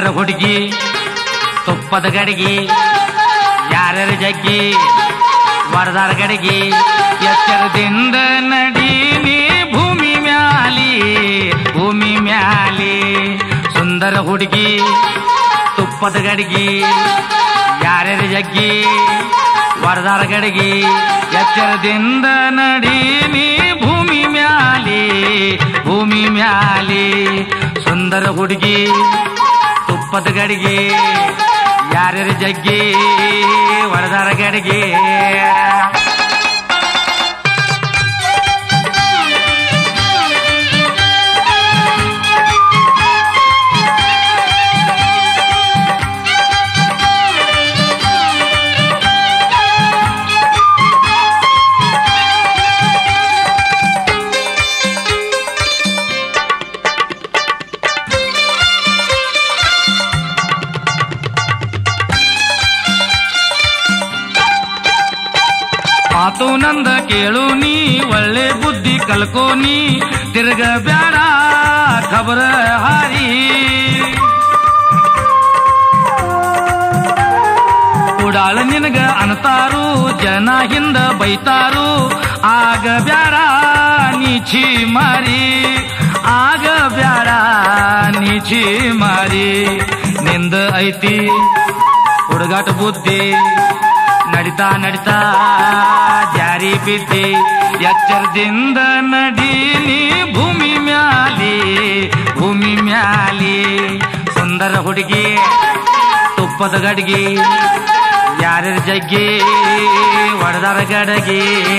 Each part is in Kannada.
ಸುಂದರ ಹುಡುಗಿ ತುಪ್ಪದ ಗಡಿಗೆ ಯಾರ್ಯಾರ ಜಗ್ಗಿ ವರದಾರ ಗಡಿಗೆ ಎಚ್ಚರದಿಂದ ನಡೀನಿ ಭೂಮಿ ಮ್ಯಾಲಿ ಭೂಮಿ ಮ್ಯಾಲಿ ಸುಂದರ ಹುಡುಗಿ ತುಪ್ಪದ ಗಡಿಗೆ ಯಾರ್ಯಾರ ಜಗ್ಗಿ ವರದಾರ ಗಡಿಗೆ ಎಚ್ಚರದಿಂದ ನಡೀನಿ ಭೂಮಿ ಮ್ಯಾಲಿ ಭೂಮಿ ಮ್ಯಾಲಿ ಸುಂದರ ಹುಡುಗಿ ತುಪ್ಪದ ಗಡಿಗೆ ಯಾರ್ಯಾರ ಜಗ್ಗಿ ವರದಾರ ಗಡಿಗೆ ಮಾತು ನಂದ ಕೇಳು ನೀ ಒಳ್ಳೆ ಬುದ್ಧಿ ಕಲ್ಕೋ ನೀ ತಿರ್ಗ ಬ್ಯಾಡ ಖಬರ ಹಾರಿ ಉಡಾಳ ನಿನಗ ಅನ್ತಾರು ಜನ ಹಿಂದ ಬೈತಾರು ಆಗ ಬ್ಯಾಡ ನೀಚಿ ಮಾರಿ ಆಗ ಬ್ಯಾಡ ನೀಚಿ ಮಾರಿ ನಿಂದ ಐತಿ ಹುಡುಗಾಟ ಬುದ್ಧಿ ನಡಿತಾ ನಡಿತಾ ಜಾರಿ ಬಿದ್ದಿ ಎಚ್ಚರದಿಂದ ನಡೀನಿ ಭೂಮಿ ಮ್ಯಾಲಿ ಭೂಮಿ ಮ್ಯಾಲಿ ಸುಂದರ ಹುಡುಗಿ ತುಪ್ಪದ ಗಡಿಗೆ ಯಾರ್ಯಾರ ಜಗ್ಗಿ ಒಡದಾರ ಗಡಗಿ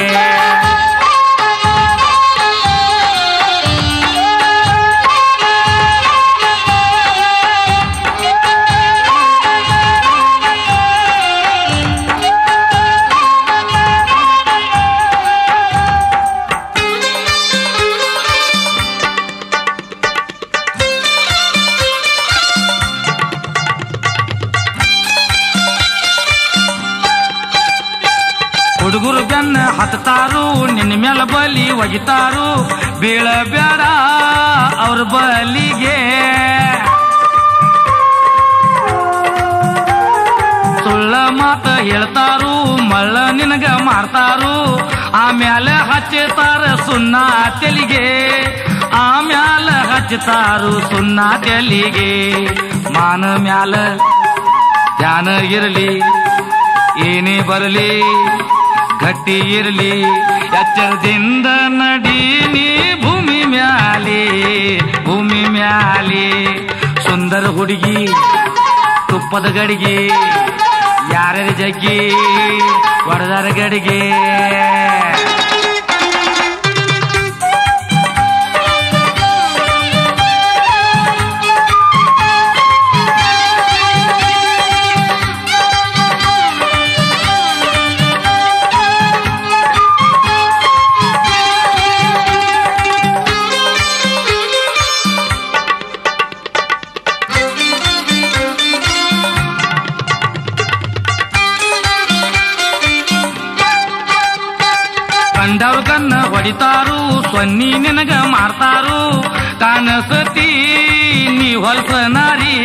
ಹುಡುಗರು ಬೆನ್ನ ಹತ್ತಾರು ನಿನ್ನ ಮೇಲೆ ಬಲಿ ಒಗಿತಾರು ಬೀಳಬೇಡ ಅವ್ರ ಬಲಿಗೆ ಸುಳ್ಳ ಮಾತ ಹೇಳ್ತಾರು ಮಳ್ಳ ನಿನಗ ಮಾಡ್ತಾರು ಆಮ್ಯಾಲೆ ಹಚ್ಚತಾರ ಸುಣ್ಣ ತೆಲಿಗೆ ಆಮ್ಯಾಲ ಹಚ್ಚತಾರು ಸುಣ್ಣ ತೆಲಿಗೆ ಮಾನ ಮ್ಯಾಲ ಧ್ಯಾನ ಇರಲಿ ಏನೇ ಬರಲಿ ಗಟ್ಟಿ ಇರಲಿ ಎಚ್ಚರದಿಂದ ನಡೀನಿ ಭೂಮಿ ಮ್ಯಾಲಿ ಭೂಮಿ ಮ್ಯಾಲಿ ಸುಂದರ ಹುಡುಗಿ ತುಪ್ಪದ ಗಡಿಗೆ ಯಾರ್ಯಾರ ಜಗ್ಗಿ ಒಡದಾರ ಗಡಿಗೆ ಕಂಡವ್ರ ಕನ್ನ ಹೊಡಿತಾರು ಸೊನ್ನಿ ನಿನಗ ಮಾಡ್ತಾರು ಕಾನಸತಿ ನೀ ಹೊಲ್ಸ ನಾರಿ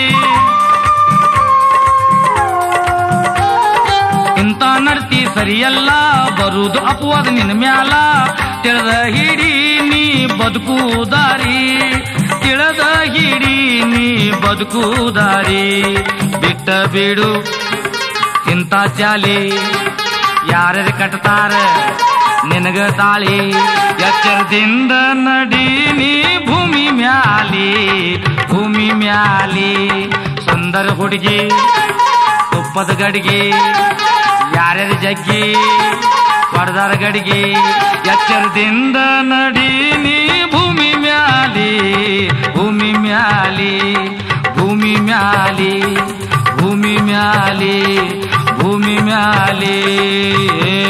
ಇಂಥ ನಡ್ತಿ ಸರಿಯಲ್ಲ ಬರುದು ಅಪವಾದ ನಿನ್ನ ಮ್ಯಾಲ ತಿಳಿದ ಹಿಡಿ ನೀ ಬದುಕುದಾರಿ ತಿಳಿದ ಹಿಡಿ ನೀ ಬದುಕುದಾರಿ ಬಿಟ್ಟ ಬಿಡು ಇಂಥ ಚಾಲಿ ಯಾರ್ಯಾರು ಕಟ್ತಾರ ನಿನಗ ತಾಳಿ ಎಚ್ಚರದಿಂದ ನಡೀನಿ ಭೂಮಿ ಮ್ಯಾಲಿ ಭೂಮಿ ಮ್ಯಾಲಿ ಸುಂದರ ಹುಡುಗಿ ತುಪ್ಪದ ಗಡಿಗೆ ಯಾರ್ಯಾರ ಜಗ್ಗಿ ಹೊಡೆದಾರ ಗಡಿಗೆ ಎಚ್ಚರದಿಂದ ನಡೀನಿ ಭೂಮಿ ಮ್ಯಾಲಿ ಭೂಮಿ ಮ್ಯಾಲಿ ಭೂಮಿ ಮ್ಯಾಲಿ ಭೂಮಿ ಮ್ಯಾಲಿ ಭೂಮಿ ಮ್ಯಾಲಿ